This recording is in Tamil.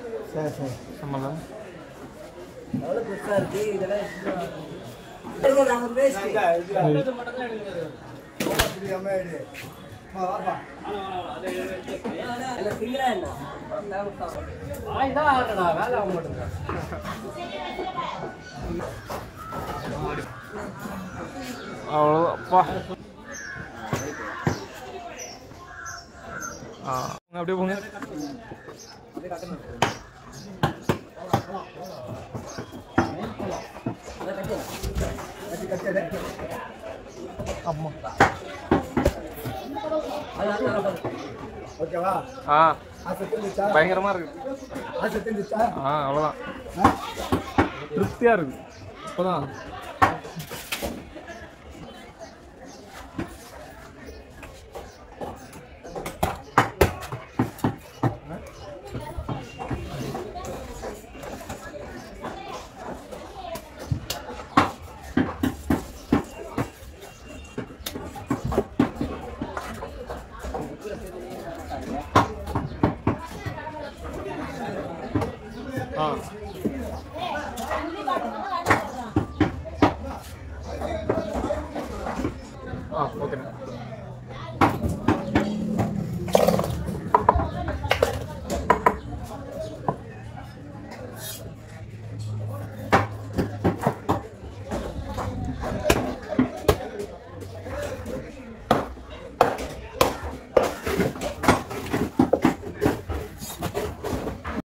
சரி சரி சம்பளம் எவ்வளோ பெருசாக இருக்கு இதெல்லாம் எடுங்க, நாங்க waste. இல்ல, single ஆ என்ன? அவ்வளோதான்ப்பா ஆ போங்க, அப்படியே போங்க ஆமா அது, அது, அது, அது. ஓகேவா ஆ ஆசை தெரிஞ்சிச்சா பயங்கரமா இருக்கு ஆசை தெரிஞ்சிச்சா ஆ அவ்வளோதான் திருப்தியா இருக்கு இப்போதான் ஆ ஆ ஓகேண்ணா